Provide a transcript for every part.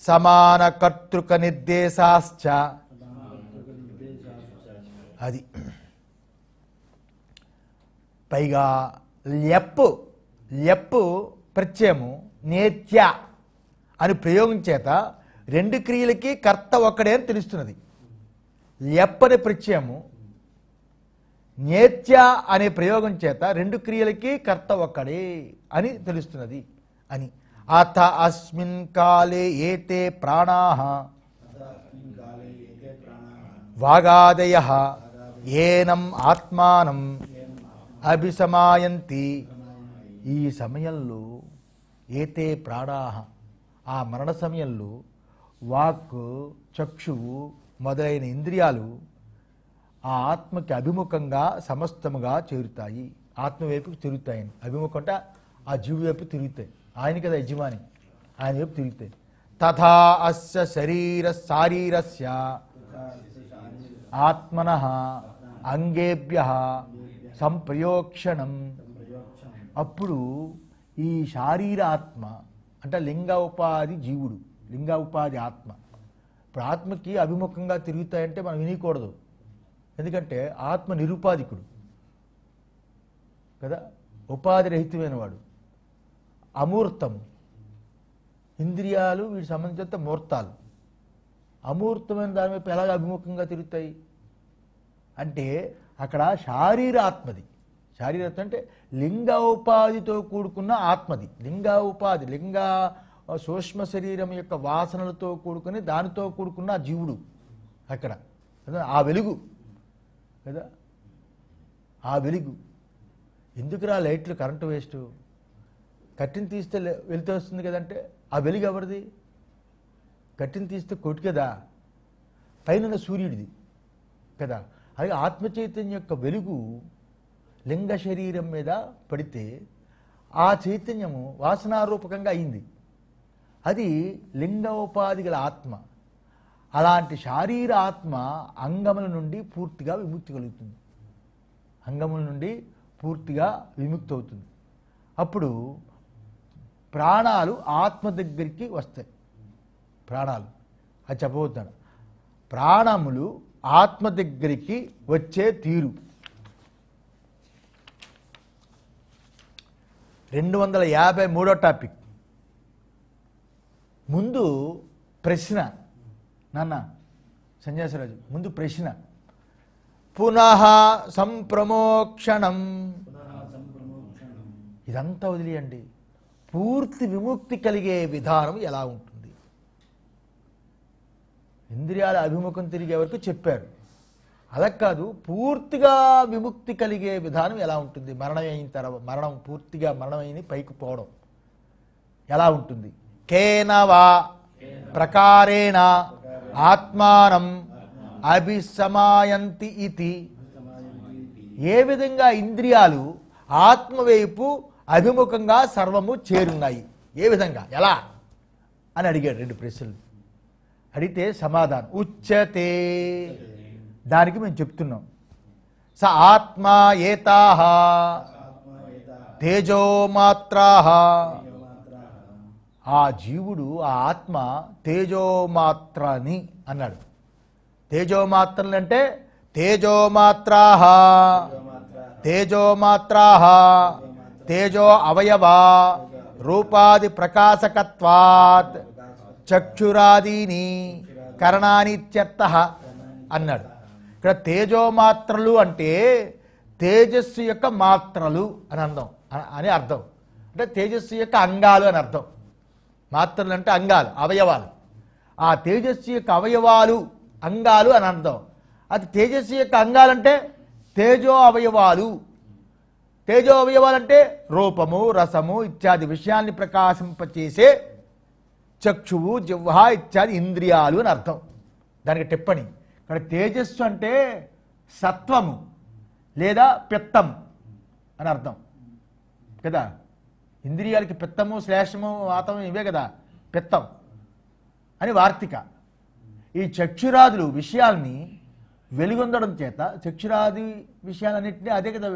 సమాన కర్తృక నిర్దేశాశ్చ అది పైగా లెప్పు లెప్పు ప్రత్యయము నేత్య అని ప్రయోగం చేత రెండు క్రియలకి కర్త ఒక్కడే అని తెలుస్తున్నది లెప్ అనే ప్రత్యయము నేత్య అనే ప్రయోగం చేత రెండు క్రియలకి కర్త ఒక్కడే అని తెలుస్తున్నది అని అథ అస్మిన్ కాలే ఏతే ప్రాణాః వాగాదయ ఏనం ఆత్మానం అభిసమాయంతి ఈ సమయంలో ఏతే ప్రాణాహ ఆ మరణ సమయంలో వాక్ చక్షువు మొదలైన ఇంద్రియాలు ఆ ఆత్మకి అభిముఖంగా సమస్తముగా చేరుతాయి ఆత్మ వైపుకి తిరుగుతాయని అభిముఖం అంటే ఆ జీవి వైపు తిరుగుతాయి ఆయన కదా యజమాని ఆయన వైపు తిరుగుతాయి తథా అస్య శరీర శారీరస్య ఆత్మన అంగేభ్య సంప్రయోక్షణం అప్పుడు ఈ శారీర ఆత్మ అంటే లింగ ఉపాధి జీవుడు లింగ ఉపాధి ఆత్మ ఇప్పుడు ఆత్మకి అభిముఖంగా తిరుగుతాయంటే మనం వినకూడదు ఎందుకంటే ఆత్మ నిరుపాధికుడు కదా ఉపాధి రహితమైన వాడు అమూర్తము ఇంద్రియాలు వీటి సంబంధించిన మూర్తాలు అమూర్తమైన దాని వైపు ఎలాగ అభిముఖంగా తిరుగుతాయి అంటే అక్కడ శారీర ఆత్మది శారీరత్వం అంటే లింగ ఉపాధితో కూడుకున్న ఆత్మది లింగ ఉపాధి లింగ సూక్ష్మ శరీరం యొక్క వాసనలతో కూడుకుని దానితో కూడుకున్న ఆ జీవుడు అక్కడ కదా ఆ వెలుగు కదా ఆ వెలుగు ఎందుకురా లైట్లు కరెంటు వేస్ట్ కట్టిన తీస్తే లే- వెళ్తూ వస్తుంది కదంటే ఆ వెలుగు ఎవరిది కట్టిన తీస్తే కొట్టు కదా పైన సూర్యుడిది కదా అలాగే ఆత్మ చైతన్యం యొక్క వెలుగు లింగ శరీరం మీద పడితే ఆ చైతన్యము వాసనారూపకంగా అయింది అది లింగోపాధి గల ఆత్మ అలాంటి శారీర ఆత్మ అంగముల నుండి పూర్తిగా విముక్తి కలుగుతుంది అంగముల నుండి పూర్తిగా విముక్తి అవుతుంది అప్పుడు ప్రాణాలు ఆత్మ దగ్గరికి వస్తాయి ప్రాణాలు అది చెప్పబోతున్నాడు ప్రాణములు ఆత్మ దగ్గరికి వచ్చే తీరు రెండు వందల యాభై మూడో టాపిక్ ముందు ప్రశ్న నాన్న సన్యాసరాజు ముందు ప్రశ్న పునః సంప్రమోక్షణం ఇదంతా వదిలేయండి పూర్తి విముక్తి కలిగే విధానం ఎలా ఉంటుంది ఇంద్రియాల అభిముఖం తిరిగే వరకు చెప్పారు అలా కాదు పూర్తిగా విముక్తి కలిగే విధానం ఎలా ఉంటుంది మరణం అయిన తర్వాత మరణం పూర్తిగా మరణం అయిన పైకి పోవడం ఎలా ఉంటుంది కేనవా ప్రకారేణ ఆత్మానం అభిసమాయంతి ఇది ఏ విధంగా ఇంద్రియాలు ఆత్మ వైపు అభిముఖంగా సర్వము చేరున్నాయి ఏ విధంగా ఎలా అని అడిగాడు రెండు ప్రశ్నలు అడిగితే సమాధానం ఉచ్యతే దానికి మేము చెప్తున్నాం స ఆత్మ ఏతాహ తేజోమాత్రాహ ఆ జీవుడు ఆ ఆత్మ తేజోమాత్రని అన్నాడు తేజోమాత్రలు అంటే తేజోమాత్రాహ తేజోమాత్రాహ తేజో అవయవా రూపాది ప్రకాశకత్వాత్ చక్షురాదీని కరణానిత్యర్థ అన్నాడు ఇక్కడ తేజోమాత్రలు అంటే తేజస్సు యొక్క మాత్రలు అని అర్థం అ- అని అర్థం అంటే తేజస్సు యొక్క అంగాలు అని అర్థం మాత్రలు అంటే అంగాలు అవయవాలు ఆ తేజస్సు యొక్క అవయవాలు అంగాలు అని అర్థం అది తేజస్సు యొక్క అంగాలంటే తేజో అవయవాలు తేజో అవయవాలంటే రూపము రసము ఇత్యాది విషయాల్ని ప్రకాశింపచేసే చక్షువు జిహ్వ ఇత్యాది ఇంద్రియాలు అని అర్థం దానికి టిప్పణి ఇక్కడ తేజస్సు అంటే సత్వము లేదా పిత్తం అని అర్థం కదా ఇంద్రియాలకి పిత్తము శ్లేషము వాతము ఇవే కదా పిత్తం అని వార్తిక ఈ చక్షురాదులు విషయాల్ని వెలుగొందడం చేత చక్షురాది విషయాలన్నింటినీ అదే కదా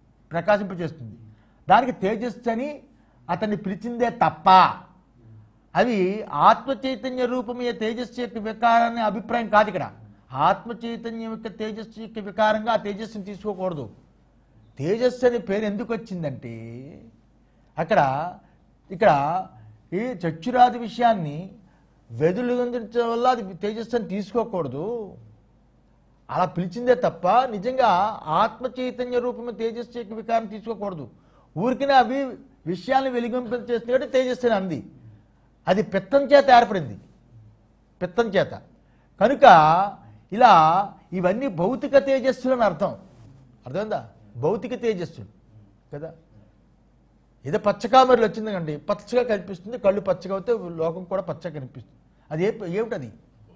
ప్రకాశింపచేస్తుంది దానికి తేజస్సు అని అతన్ని పిలిచిందే తప్ప అవి ఆత్మ చైతన్య రూపమయ్యే తేజస్సు యొక్క వికారాన్ని అభిప్రాయం కాదు ఇక్కడ ఆత్మ చైతన్యం యొక్క తేజస్సు యొక్క వికారంగా ఆ తేజస్సుని తీసుకోకూడదు తేజస్సు అనే పేరు ఎందుకు వచ్చిందంటే అక్కడ ఇక్కడ ఈ చక్షురాది విషయాన్ని వెదులుగొందించడం వల్ల అది తేజస్సు అని తీసుకోకూడదు అలా పిలిచిందే తప్ప నిజంగా ఆత్మ చైతన్య రూపము తేజస్సు యొక్క వికారం తీసుకోకూడదు ఊరికినే అవి విషయాన్ని వెలిగింప చేస్తున్నట్టు తేజస్సు అని అంది అది పిత్తం చేత ఏర్పడింది పిత్తం చేత కనుక ఇలా ఇవన్నీ భౌతిక తేజస్సులు అని అర్థం అర్థమైందా భౌతిక తేజస్సులు కదా ఏదో పచ్చకామరిలో వచ్చిందండి పచ్చగా కనిపిస్తుంది కళ్ళు పచ్చగా అవుతే లోకం కూడా పచ్చగా కనిపిస్తుంది అది ఏ ఏమిటది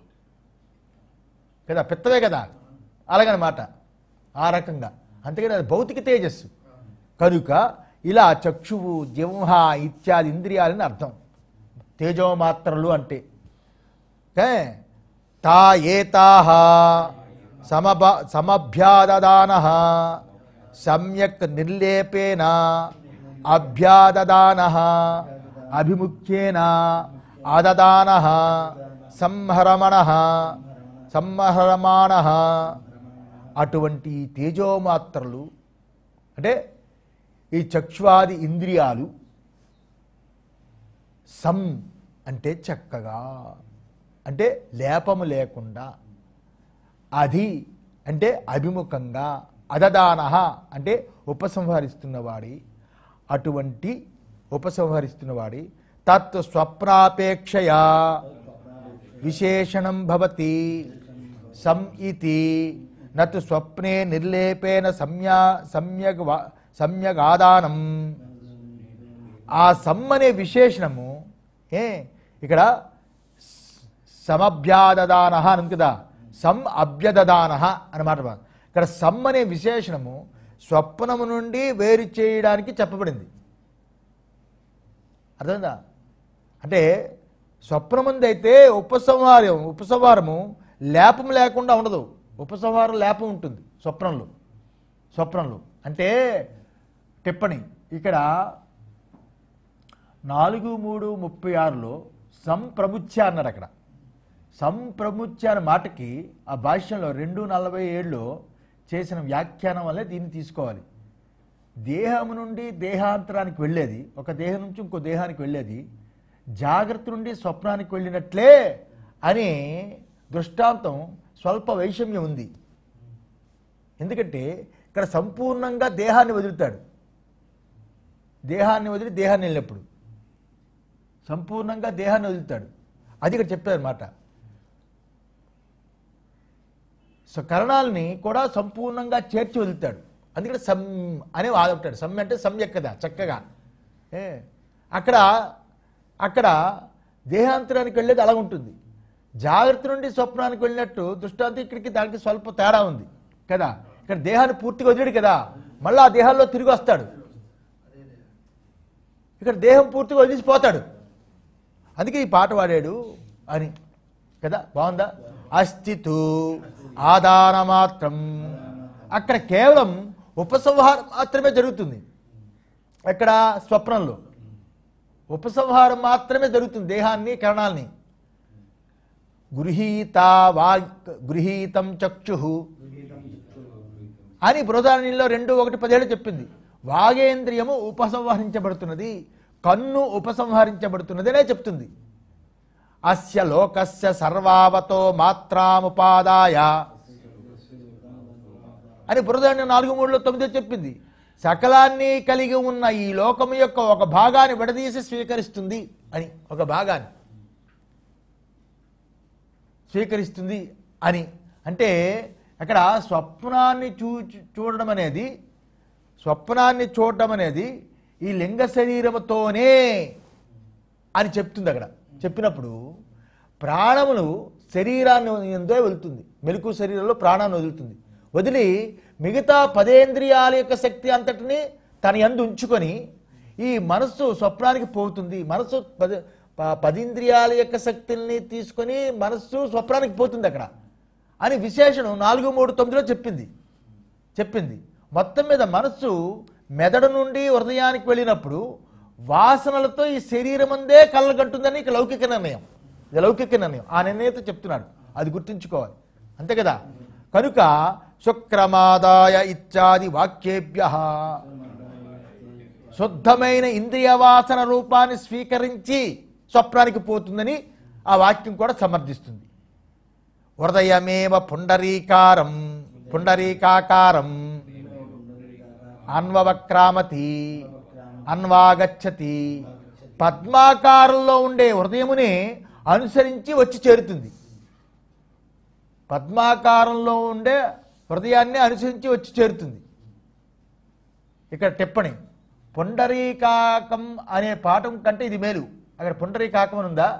కదా పిత్తవే కదా అలాగనమాట ఆ రకంగా అంతేగాని అది భౌతిక తేజస్సు కనుక ఇలా చక్షువు జింహ ఇత్యాది ఇంద్రియాలని అర్థం తేజోమాత్రలు అంటే ఓకే తా ఏతాహ సమభ సమభ్యాదదాన సమ్యక్ నిర్లేపేన అభ్యాదదాన అభిముఖ్యేన ఆదదాన సంహరమణ సంహరమాణ అటువంటి తేజోమాత్రలు అంటే ఈ చక్ష్వాది ఇంద్రియాలు సం అంటే చక్కగా అంటే లేపము లేకుండా అది అంటే అభిముఖంగా అదదాన అంటే ఉపసంహరిస్తున్నవాడి అటువంటి ఉపసంహరిస్తున్నవాడి తత్ స్వప్నాపేక్షయా విశేషణం భవతి సం ఇతి నతు స్వప్నే నిర్లేపేన సమ్యా సమ్యగ్ వా- సమ్యగాదానం ఆ సమ్ అనే విశేషణము ఏ ఇక్కడ స- సమభ్యాదదాన అని ఉంది కదా సమ్ అభ్యదదాన అన్నమాట ఇక్కడ సమ్ అనే విశేషణము స్వప్నము నుండి వేరు చేయడానికి చెప్పబడింది అర్థమైందా అంటే స్వప్నముందు అయితే ఉపసంహారం ఉపసంహారము లేపం లేకుండా ఉండదు ఉపసంహారం లేపం ఉంటుంది స్వప్నంలో స్వప్నంలో అంటే టిప్పణి ఇక్కడ నాలుగు మూడు ముప్పై ఆరులో సంప్రముచ్య అన్నాడు అక్కడ సంప్రముచ్య అనే మాటకి ఆ భాష్యంలో రెండు నలభై ఏడులో చేసిన వ్యాఖ్యానం వల్లే దీన్ని తీసుకోవాలి దేహము నుండి దేహాంతరానికి వెళ్ళేది ఒక దేహం నుంచి ఇంకో దేహానికి వెళ్ళేది జాగ్రత్త నుండి స్వప్నానికి వెళ్ళినట్లే అని దృష్టాంతం స్వల్ప వైషమ్యం ఉంది ఎందుకంటే ఇక్కడ సంపూర్ణంగా దేహాన్ని వదులుతాడు దేహాన్ని వదిలి దేహాన్ని వెళ్ళినప్పుడు సంపూర్ణంగా దేహాన్ని వదులుతాడు అది ఇక్కడ చెప్పారన్నమాట సో కరణాలని కూడా సంపూర్ణంగా చేర్చి వదులుతాడు అందుకని సమ్ అనే వాడుతాడు సమ్ అంటే సమ్యక్ కదా చక్కగా ఏ అక్కడ అక్కడ దేహాంతరానికి వెళ్ళేది అలా ఉంటుంది జాగ్రత్త నుండి స్వప్నానికి వెళ్ళినట్టు దృష్టాంతం ఇక్కడికి దానికి స్వల్ప తేడా ఉంది కదా ఇక్కడ దేహాన్ని పూర్తిగా వదిలేడు కదా మళ్ళీ ఆ దేహాల్లో తిరిగి వస్తాడు ఇక్కడ దేహం పూర్తిగా వదిలిసిపోతాడు అందుకే ఈ పాట పాడాడు అని కదా బాగుందా అస్థితు ఆధార మాత్రం అక్కడ కేవలం ఉపసంహారం మాత్రమే జరుగుతుంది ఎక్కడ స్వప్నంలో ఉపసంహారం మాత్రమే జరుగుతుంది దేహాన్ని కరణాల్ని గృహీత వాక్ గృహీతం చక్షు అని బృహదారణ్యంలో రెండు ఒకటి పదిహేడు చెప్పింది వాగేంద్రియము ఉపసంహరించబడుతున్నది కన్ను ఉపసంహరించబడుతున్నది అనే చెప్తుంది అస్య లోకస్య సర్వావతో మాత్రాముపాదాయ అని బృహదారణ్యం నాలుగు మూడులో తొమ్మిదో చెప్పింది సకలాన్ని కలిగి ఉన్న ఈ లోకము యొక్క ఒక భాగాన్ని విడదీసి స్వీకరిస్తుంది అని ఒక భాగాన్ని స్వీకరిస్తుంది అని అంటే అక్కడ స్వప్నాన్ని చూ చూడడం అనేది స్వప్నాన్ని చూడడం అనేది ఈ లింగ శరీరముతోనే అని చెప్తుంది అక్కడ చెప్పినప్పుడు ప్రాణములు శరీరాన్ని ఎంతో వెళ్తుంది మెలకు శరీరంలో ప్రాణాన్ని వదులుతుంది వదిలి మిగతా పదేంద్రియాల యొక్క శక్తి అంతటిని తన యందు ఉంచుకొని ఈ మనస్సు స్వప్నానికి పోతుంది మనస్సు పది ప- పదింద్రియాల యొక్క శక్తుల్ని తీసుకొని మనస్సు స్వప్నానికి పోతుంది అక్కడ అని విశేషణం నాలుగు మూడు తొమ్మిదిలో చెప్పింది చెప్పింది మొత్తం మీద మనస్సు మెదడు నుండి హృదయానికి వెళ్ళినప్పుడు వాసనలతో ఈ శరీరం అందే కళ్ళగంటుందని ఇక లౌకిక నిర్ణయం ఇది లౌకిక నిర్ణయం ఆ నిర్ణయంతో చెప్తున్నాడు అది గుర్తుంచుకోవాలి అంతే కదా కనుక శుక్రమాదాయ ఇత్యాది వాక్యేభ్య శుద్ధమైన ఇంద్రియ వాసన రూపాన్ని స్వీకరించి స్వప్నానికి పోతుందని ఆ వాక్యం కూడా సమర్థిస్తుంది హృదయమేవ పుండరీకారం పుండరీకాకారం అన్వవక్రామతి అన్వాగచ్చతి పద్మాకారంలో ఉండే హృదయముని అనుసరించి వచ్చి చేరుతుంది పద్మాకారంలో ఉండే హృదయాన్ని అనుసరించి వచ్చి చేరుతుంది ఇక్కడ టిప్పణి పుండరీకాకం అనే పాఠం కంటే ఇది మేలు అక్కడ పుండరీకాకం అని ఉందా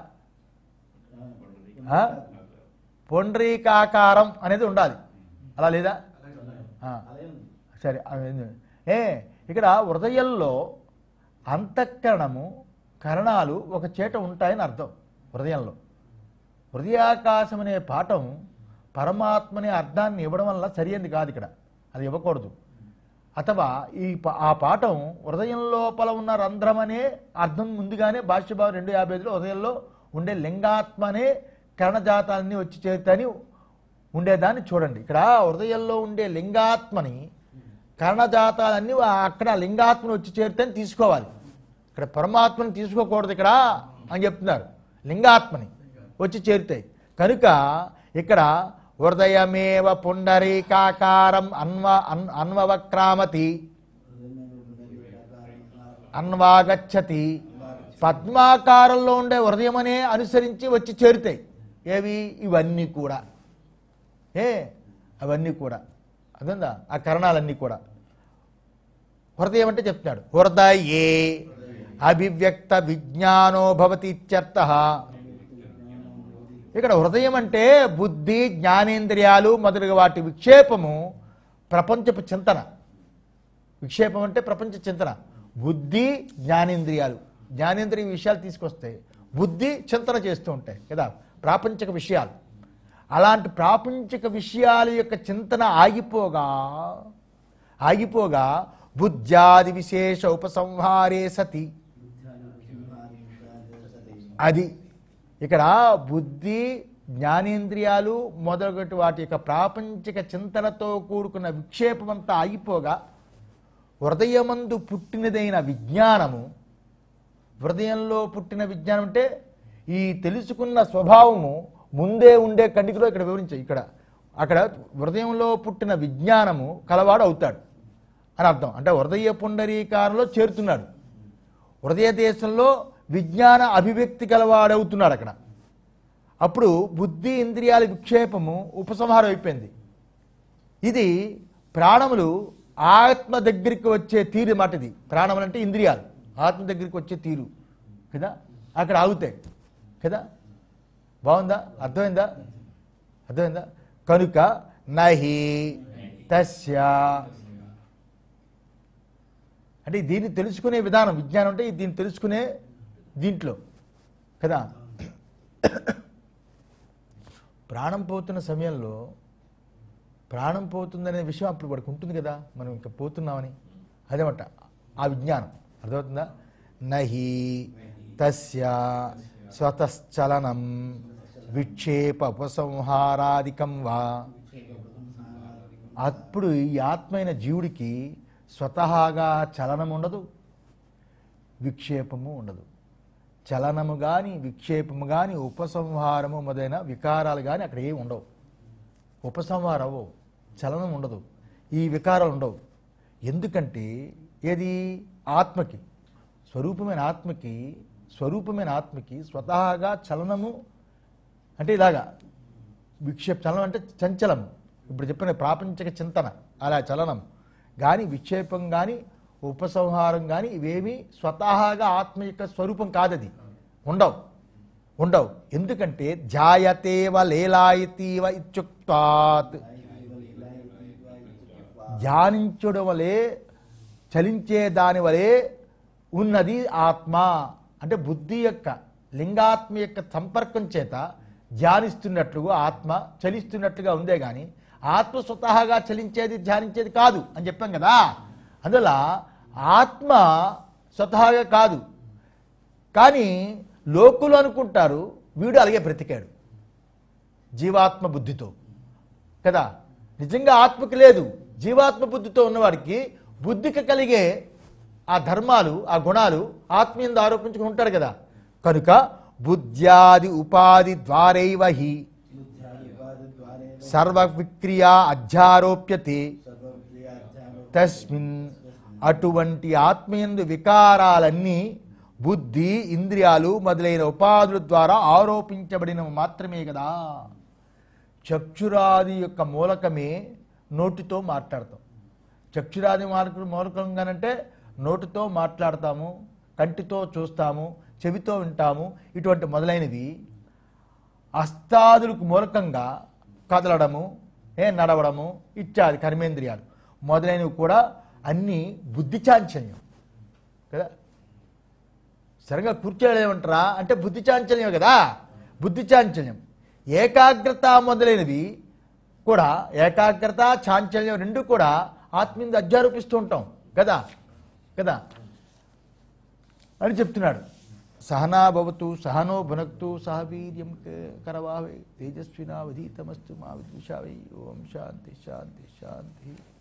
ఆ? పుండరీకాకారం అనేది ఉండాలి అలా లేదా ఆ. సరే అది- ఏ ఇక్కడ హృదయంలో అంతఃకరణము కరణాలు ఒక చేట ఉంటాయని అర్థం హృదయంలో హృదయాకాశం అనే పాఠం పరమాత్మనే అర్థాన్ని ఇవ్వడం వల్ల సరియైంది కాదు ఇక్కడ అది ఇవ్వకూడదు అథవా ఈ ప- ఆ పాఠం హృదయం లోపల ఉన్న రంధ్రం అనే అర్థం ముందుగానే భాష్యభావం రెండు యాభై ఐదులో హృదయంలో ఉండే లింగాత్మనే కరణజాతాన్ని వచ్చి చేరుతాని ఉండేదాన్ని చూడండి ఇక్కడ హృదయంలో ఉండే లింగాత్మని కర్ణజాతాలన్నీ ఆ- అక్కడ లింగాత్మను వచ్చి చేరుతాని తీసుకోవాలి ఇక్కడ పరమాత్మని తీసుకోకూడదు ఇక్కడ అని చెప్తున్నారు లింగాత్మని వచ్చి చేరుతాయి కనుక ఇక్కడ హృదయమేవ పుండరీకాకారం అన్వ అన్ అన్వవక్రామతి అన్వాగచ్చతి పద్మాకారంలో ఉండే హృదయమనే అనుసరించి వచ్చి చేరుతాయి ఏవి ఇవన్నీ కూడా ఏ అవన్నీ కూడా అదందా ఆ కరణాలన్నీ కూడా హృదయం అంటే చెప్తున్నాడు హృదయే అభివ్యక్త విజ్ఞానో భవతి ఇత్యర్థ ఇక్కడ హృదయం అంటే బుద్ధి జ్ఞానేంద్రియాలు మొదలగు వాటి విక్షేపము ప్రపంచపు చింతన విక్షేపం అంటే ప్రపంచ చింతన బుద్ధి జ్ఞానేంద్రియాలు జ్ఞానేంద్రియ విషయాలు తీసుకొస్తాయి బుద్ధి చింతన చేస్తూ ఉంటాయి కదా ప్రాపంచిక విషయాలు అలాంటి ప్రాపంచిక విషయాల యొక్క చింతన ఆగిపోగా ఆగిపోగా బుద్ధ్యాది విశేష ఉపసంహారే సతి అది ఇక్కడ బుద్ధి జ్ఞానేంద్రియాలు మొదలగటి వాటి యొక్క ప్రాపంచిక చింతనతో కూడుకున్న విక్షేపమంతా ఆగిపోగా హృదయమందు పుట్టినదైన విజ్ఞానము హృదయంలో పుట్టిన విజ్ఞానం అంటే ఈ తెలుసుకున్న స్వభావము ముందే ఉండే కండికలో ఇక్కడ వివరించాయి ఇక్కడ అక్కడ హృదయంలో పుట్టిన విజ్ఞానము కలవాడు అవుతాడు అని అర్థం అంటే హృదయ పుండరీకారంలో చేరుతున్నాడు హృదయ దేశంలో విజ్ఞాన అభివ్యక్తి కలవాడవుతున్నాడు అక్కడ అప్పుడు బుద్ధి ఇంద్రియాల విక్షేపము ఉపసంహారం అయిపోయింది ఇది ప్రాణములు ఆత్మ దగ్గరికి వచ్చే తీరు మాట ఇది ప్రాణములు అంటే ఇంద్రియాలు ఆత్మ దగ్గరికి వచ్చే తీరు కదా అక్కడ ఆగుతాయి కదా బాగుందా అర్థమైందా అర్థమైందా కనుక నహి తస్య అంటే దీన్ని తెలుసుకునే విధానం విజ్ఞానం అంటే దీన్ని తెలుసుకునే దీంట్లో కదా ప్రాణం పోతున్న సమయంలో ప్రాణం పోతుందనే విషయం అప్పుడు వాడికి ఉంటుంది కదా మనం ఇంకా పోతున్నామని అదేమంట ఆ విజ్ఞానం అర్థమవుతుందా నహి తస్య స్వతశ్చలనం విక్షేప ఉపసంహారాదికం వా అప్పుడు ఈ ఆత్మైన జీవుడికి స్వతహాగా చలనం ఉండదు విక్షేపము ఉండదు చలనము కానీ విక్షేపము కానీ ఉపసంహారము మొదలైన వికారాలు కానీ అక్కడ ఏమి ఉండవు ఉపసంహారం అవ్వవు చలనం ఉండదు ఈ వికారాలు ఉండవు ఎందుకంటే ఏది ఆత్మకి స్వరూపమైన ఆత్మకి స్వరూపమైన ఆత్మకి స్వతహాగా చలనము అంటే ఇలాగా విక్షేప చలనం అంటే చంచలం ఇప్పుడు చెప్పిన ప్రాపంచిక చింతన అలా చలనం కానీ విక్షేపం కానీ ఉపసంహారం కానీ ఇవేమీ స్వతహాగా ఆత్మ యొక్క స్వరూపం కాదది ఉండవు ఉండవు ఎందుకంటే ధ్యాయతేవ లేలాయతీవ ఇత్యుక్తాత్ ధ్యానించడం వలె చలించే దాని వలె ఉన్నది ఆత్మ అంటే బుద్ధి యొక్క లింగాత్మ యొక్క సంపర్కం చేత ధ్యానిస్తున్నట్లుగా ఆత్మ చలిస్తున్నట్లుగా ఉందే కానీ ఆత్మ స్వతహాగా చలించేది ధ్యానించేది కాదు అని చెప్పాం కదా అందువల్ల ఆత్మ స్వతహాగా కాదు కానీ లోకులు అనుకుంటారు వీడు అలాగే బ్రతికాడు జీవాత్మ బుద్ధితో కదా నిజంగా ఆత్మకి లేదు జీవాత్మ బుద్ధితో ఉన్నవాడికి బుద్ధికి కలిగే ఆ ధర్మాలు ఆ గుణాలు ఆత్మీయంద ఆరోపించుకుని ఉంటాడు కదా కనుక బుద్ధ్యాది ఉపాధి ద్వారైవ హి సర్వ విక్రియా అధ్యారోప్యతే తస్మిన్ అటువంటి ఆత్మయందు వికారాలన్నీ బుద్ధి ఇంద్రియాలు మొదలైన ఉపాధుల ద్వారా ఆరోపించబడినవి మాత్రమే కదా చక్షురాది యొక్క మూలకమే నోటితో మాట్లాడతాం చక్షురాది మార్కు మూలకంగానంటే నోటితో మాట్లాడతాము కంటితో చూస్తాము చెవితో వింటాము ఇటువంటి మొదలైనవి అస్తాదులకు మూలకంగా కదలడము ఏ నడవడము ఇత్యాది కర్మేంద్రియాలు మొదలైనవి కూడా అన్నీ బుద్ధి చాంచల్యం కదా సరిగా కూర్చోలేమంటారా అంటే బుద్ధి చాంచల్యం కదా బుద్ధి చాంచల్యం ఏకాగ్రత మొదలైనవి కూడా ఏకాగ్రత చాంచల్యం రెండు కూడా ఆత్మీయంగా అధ్యారూపిస్తూ ఉంటాం కదా కదా అని చెప్తున్నాడు సహనా భవతు సహనో భునక్తు సహ వీర్యం క- కరవావై తేజస్వినావధీతమస్తు మా విద్విషావై ఓం శాంతి శాంతి శాంతి